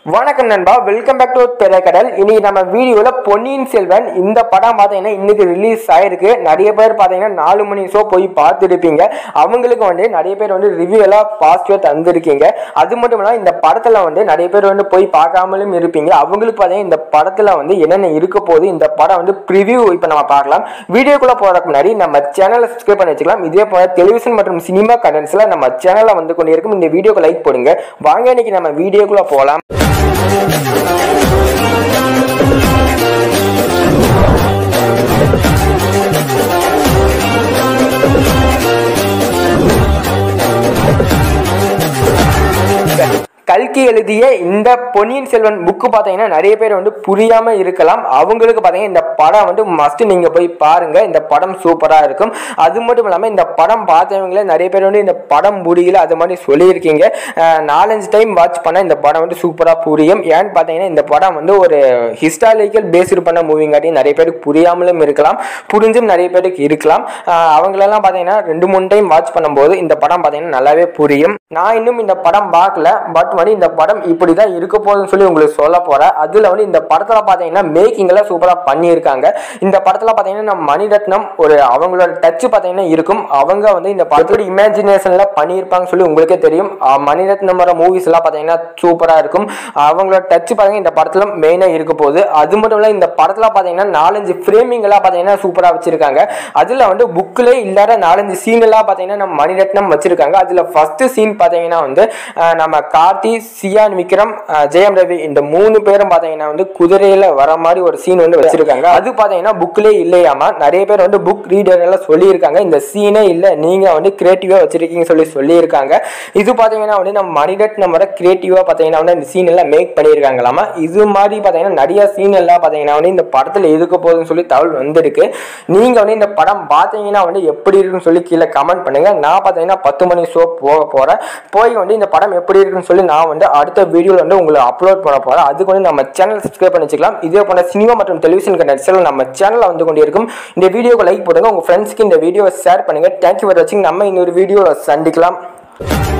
வணக்கம் நண்பா welcome back to திரைக்கடல் இன்னைக்கு நம்ம வீடியோவில் பொன்னியின் செல்வன் இந்த படம் பார்த்தீங்கன்னா இன்னைக்கு ரிலீஸ் ஆயிருக்கு நிறைய பேர் பார்த்தீங்கன்னா நாலு மணி ஷோ போய் பார்த்துருப்பீங்க அவங்களுக்கு வந்து நிறைய பேர் வந்து ரிவ்யூ எல்லாம் பாசிட்டிவாக தந்திருக்கீங்க அது மட்டும் இல்லாமல் இந்த படத்தில் வந்து நிறைய பேர் வந்து போய் பார்க்காமலும் இருப்பீங்க அவங்களுக்கு பார்த்தீங்கன்னா இந்த படத்தில் வந்து என்னென்ன இருக்க போகுது இந்த படம் வந்து ப்ரிவ்யூ இப்போ நம்ம பார்க்கலாம் வீடியோக்குள்ளே போகிறதுக்கு முன்னாடி நம்ம சேனலை சப்ஸ்கிரைப் பண்ணி வச்சுக்கலாம் இதே போல டெலிவிஷன் மற்றும் சினிமா கண்டென்ட்ஸில் நம்ம சேனலில் வந்து கொண்டு இருக்கும் இந்த வீடியோக்கு லைக் போடுங்க வாங்க இன்னைக்கு நம்ம வீடியோக்குள்ளே போகலாம் கல்கி எழுதிய இந்த பொன்னியின் செல்வன் புக்கு பார்த்தீங்கன்னா நிறைய பேர் வந்து புரியாமல் இருக்கலாம் அவங்களுக்கு பார்த்தீங்கன்னா இந்த படம் வந்து மஸ்ட் நீங்கள் போய் பாருங்க இந்த படம் சூப்பராக இருக்கும் அது மட்டும் இல்லாமல் இந்த படம் பார்த்தவங்களே நிறைய பேர் வந்து இந்த படம் புரியல அது மாதிரி சொல்லியிருக்கீங்க அஹ் நாலஞ்சு டைம் வாட்ச் பண்ணால் இந்த படம் வந்து சூப்பராக புரியும் ஏன்னு பார்த்தீங்கன்னா இந்த படம் வந்து ஒரு ஹிஸ்டாரிக்கல் பேஸ்டு பண்ண மூவிங்காட்டி நிறைய பேருக்கு புரியாமலும் இருக்கலாம் புரிஞ்சும் நிறைய பேருக்கு இருக்கலாம் அஹ் அவங்களெல்லாம் பார்த்தீங்கன்னா ரெண்டு மூணு டைம் வாட்ச் பண்ணும்போது இந்த படம் பார்த்தீங்கன்னா நல்லாவே புரியும் நான் இன்னும் இந்த படம் பார்க்கல பட் வந்து இந்த படம் இப்படி தான் இருக்க போகுதுன்னு சொல்லி உங்களுக்கு சொல்ல போகிறேன் அதில் வந்து இந்த படத்தில் பார்த்தீங்கன்னா மேக்கிங் எல்லாம் சூப்பராக பண்ணியிருக்காங்க இந்த படத்தில் பார்த்தீங்கன்னா நம்ம மணிரத்னம் ஒரு அவங்களோட டச் பார்த்தீங்கன்னா இருக்கும் அவங்க வந்து இந்த படத்தோட இமேஜினேஷனில் பண்ணியிருப்பாங்க சொல்லி உங்களுக்கே தெரியும் அஹ் மணிரத்னமோட மூவிஸ் எல்லாம் பார்த்தீங்கன்னா சூப்பராக இருக்கும் அவங்களோட டச் பார்த்தீங்கன்னா இந்த படத்தில் மெயினாக இருக்க போகுது அது மட்டும் இல்லை இந்த படத்தில் பார்த்தீங்கன்னா நாலஞ்சு ஃப்ரேமிங் எல்லாம் பார்த்தீங்கன்னா சூப்பராக வச்சிருக்காங்க அதில் வந்து புக்கில் இல்லாத நாலஞ்சு சீன் எல்லாம் பார்த்தீங்கன்னா நம்ம மணிரத்னம் வச்சிருக்காங்க அதில் ஃபர்ஸ்ட் சீன் பார்த்தீங்கன்னா வந்து அஹ் நம்ம கார்த்தி சியான் விக்ரம் அஹ் ஜெயம் ரவி இந்த மூணு பேரும் பார்த்தீங்கன்னா வந்து குதிரையில் வர மாதிரி ஒரு சீன் வந்து வச்சிருக்காங்க அது பார்த்தீங்கன்னா புக்லேயே இல்லையாமா நிறைய பேர் வந்து புக் ரீடர் எல்லாம் சொல்லியிருக்காங்க இந்த சீனே இல்லை நீங்கள் வந்து கிரியேட்டிவாக வச்சிருக்கீங்க சொல்லி சொல்லியிருக்காங்க இது பார்த்தீங்கன்னா வந்து நம்ம மணிரத்னமோட கிரியேட்டிவாக பார்த்தீங்கன்னா வந்து இந்த சீன் எல்லாம் மேக் பண்ணியிருக்காங்களாமா இது மாதிரி பார்த்தீங்கன்னா நிறைய சீன் எல்லாம் பார்த்தீங்கன்னா வந்து இந்த படத்தில் இருக்க போகுதுன்னு சொல்லி தகவல் வந்திருக்கு நீங்கள் வந்து இந்த படம் பார்த்தீங்கன்னா வந்து எப்படி இருக்குன்னு சொல்லி கீழே கமெண்ட் பண்ணுங்க நான் பார்த்தீங்கன்னா பத்து மணி ஷோ போக போகிறேன் போய் வந்து இந்த படம் எப்படி இருக்குன்னு சொல்லி நான் வந்து அடுத்த வீடியோவில் வந்து உங்களை அப்லோட் பண்ண போகிறேன் அதுக்கு வந்து நம்ம சேனல் சப்ஸ்கிரைப் பண்ணி வச்சுக்கலாம் இதே போல சினிமா மற்றும் டெலிவிஷன் கண்டென்ட்ஸ் நம்ம சேனலில் வந்து கொண்டு இருக்கும் இந்த வீடியோக்கு லைக் போடுங்க உங்கள் ஃப்ரெண்ட்ஸ்க்கு இந்த வீடியோவை ஷேர் பண்ணுங்கள் தேங்க்யூ ஃபார் வாட்சிங் நம்ம இன்னொரு வீடியோவில் சந்திக்கலாம்